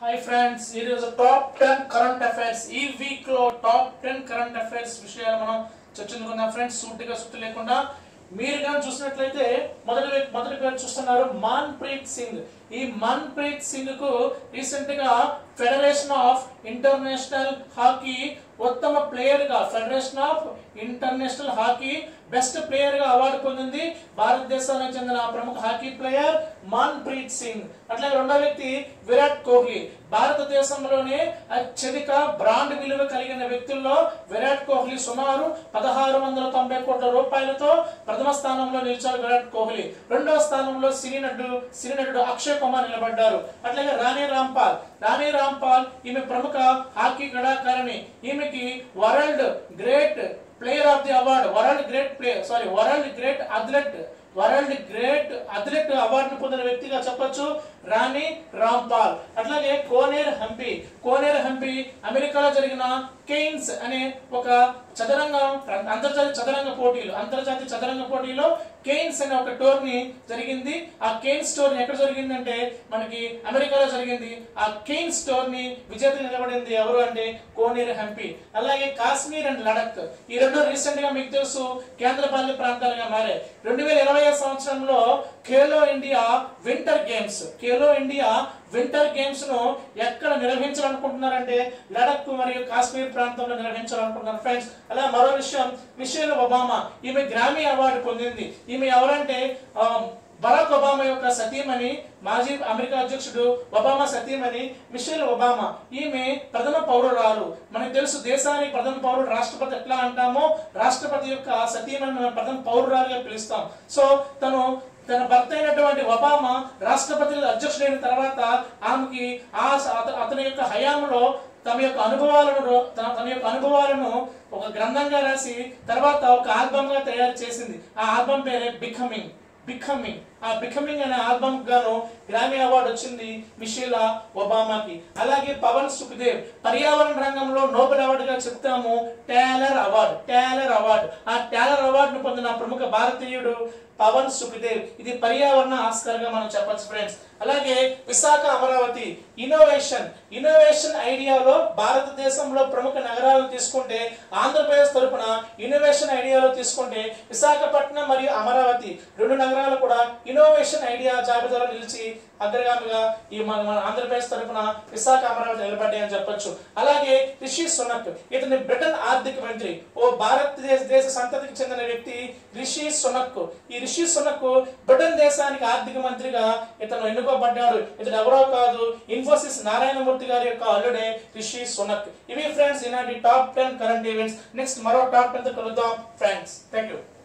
hi friends ఈరోజు top ten current affairs ఈ week లో టాప్ టెన్ కరెంట్ అఫైర్స్ విషయాలు మనం చర్చించుకుందాం ఫ్రెండ్స్ సూటిగా సుట్టు లేకుండా మీరు కానీ చూసినట్లయితే మొదటి వ్యక్తి- మొదటి పేరు చూస్తున్నారు మాన్ ప్రీత్ సింగ్ ఈ మన్ ప్రీత్ సింగ్ కు రీసెంట్ గా ఫెడరేషన్ ఆఫ్ ఇంటర్నేషనల్ హాకీ ఉత్తమ ప్లేయర్ గా federation of international hockey best player గా అవార్డు పొందింది భారతదేశానికి చెందిన ప్రముఖ హాకీ ప్లేయర్ మన్ ప్రీత్ సింగ్ అట్లాగే రెండో వ్యక్తి విరాట్ కోహ్లీ భారతదేశంలోనే అత్యధిక బ్రాండ్ విలువ కలిగిన వ్యక్తుల్లో విరాట్ కోహ్లీ సుమారు పదహారు వందల తొంభై కోట్ల రూపాయలతో ప్రథమ స్థానంలో నిలిచారు విరాట్ కోహ్లీ రెండో స్థానంలో సినీ నటుడు సినీ నటుడు అక్షయ్ కుమార్ నిలబడ్డారు అట్లాగే రాణి రాంపాల్ రాణి రాంపాల్ ఈమె ప్రముఖ హాకీ క్రీడాకారిణి ఈమెకి world great player of the award world great player sorry world great athlete world great athlete అవార్డును పొందిన వ్యక్తిగా చెప్పొచ్చు రాణి రాంపాల్ అట్లాగే కోనేర్ హంపి కోనేర్ హంపి అమెరికాలో జరిగిన కెయిన్స్ అనే ఒక చదరంగ అంతర్జాతీయ చదరంగ పోటీలు అంతర్జాతీయ చదరంగ పోటీలో కెయిన్స్ అనే ఒక టోర్నీ జరిగింది ఆ కెయిన్స్ టోర్నీ ఎక్కడ జరిగిందంటే మనకి అమెరికాలో జరిగింది ఆ కెయిన్స్ టోర్నీ విజేత నిలబడింది ఎవరు అంటే కోనేరు హంపి అలాగే కాశ్మీర్ అండ్ లడక్ ఈ రెండు రీసెంట్ గా మీకు తెలుసు కేంద్రపాలిత ప్రాంతాలుగా మారాయి రెండు వేల ఇరవై సంవత్సరంలో Khelo India winter games Khelo India winter games ను ఎక్కడ నిర్వహించాలనుకుంటున్నారంటే లడక్ మరియు కాశ్మీర్ ప్రాంతంలో నిర్వహించాలనుకుంటున్నారు ఫ్రెండ్స్ అలా మరో విషయం మిషేల్ ఒబామా ఈమె గ్రామీ అవార్డు పొందింది ఈమె ఎవరంటే ఆ, బరాక్ ఒబామా యొక్క సతీమణి మాజీ అమెరికా అధ్యక్షుడు ఒబామా సతీమణి మిషేల్ ఒబామా ఈమె ప్రథమ పౌరురాలు మనకు తెలుసు దేశానికి ప్రథమ పౌరుడు రాష్ట్రపతి ఎట్లా అంటామో రాష్ట్రపతి యొక్క సతీమణి మనం ప్రథమ పౌరురాలుగా పిలుస్తాం సో తను తన భర్త అయినటువంటి ఒబామా రాష్ట్రపతి అధ్యక్షుడైన తర్వాత ఆమెకి ఆ స- అత- అతని యొక్క హయాంలో తమ యొక్క అనుభవాలను రో- తన తన యొక్క అనుభవాలను ఒక గ్రంథంగా రాసి తర్వాత ఒక ఆల్బమ్ గా తయారు చేసింది ఆ ఆల్బమ్ పేరే బికమింగ్ బికమింగ్ ఆ బికమింగ్ అనే ఆల్బమ్ గాను గ్రామీ అవార్డు వచ్చింది మిషేలా ఒబామాకి అలాగే పవన్ సుఖదేవ్ పర్యావరణ రంగంలో నోబెల్ అవార్డుగా చెప్తాము టేలర్ అవార్డు టేలర్ అవార్డు ఆ టేలర్ అవార్డును పొందిన ప్రముఖ భారతీయుడు పవన్ సుఖదేవ్ ఇది పర్యావరణ ఆస్కర్ గా మనం చెప్పొచ్చు ఫ్రెండ్స్ అలాగే విశాఖ అమరావతి ఇన్నోవేషన్ ఇన్నోవేషన్ ఐడియాలో భారతదేశంలో ప్రముఖ నగరాలను తీసుకుంటే ఆంధ్రప్రదేశ్ తరపున ఇన్నోవేషన్ ఐడియాలో తీసుకుంటే విశాఖపట్నం మరియు అమరావతి రెండు నగరాలు కూడా ఇన్నోవేషన్ ఐడియా జాబితాలో నిలిచి అగ్రగామిగా ఈ మన మన ఆంధ్రప్రదేశ్ తరపున విశాఖ అమరావతి నిలబడ్డాయి అని చెప్పొచ్చు అలాగే రిషి సునక్ ఇతని బ్రిటన్ ఆర్థిక మంత్రి ఓ భారతదేశ దేశ సంతతికి చెందిన వ్యక్తి రిషి సునక్ ఈ రిషి సునక్ బ్రిటన్ దేశానికి ఆర్థిక మంత్రిగా ఇతను ఎన్నుకోబడ్డాడు ఇతడు ఎవరో కాదు ఇన్ఫోసిస్ నారాయణమూర్తి గారి యొక్క అల్లుడే రిషి సునక్ ఇవి ఫ్రెండ్స్ ఈనాటి top ten current events next మరో టాప్ టెన్ తో కలుద్దాం ఫ్రెండ్స్ థ్యాంక్ యూ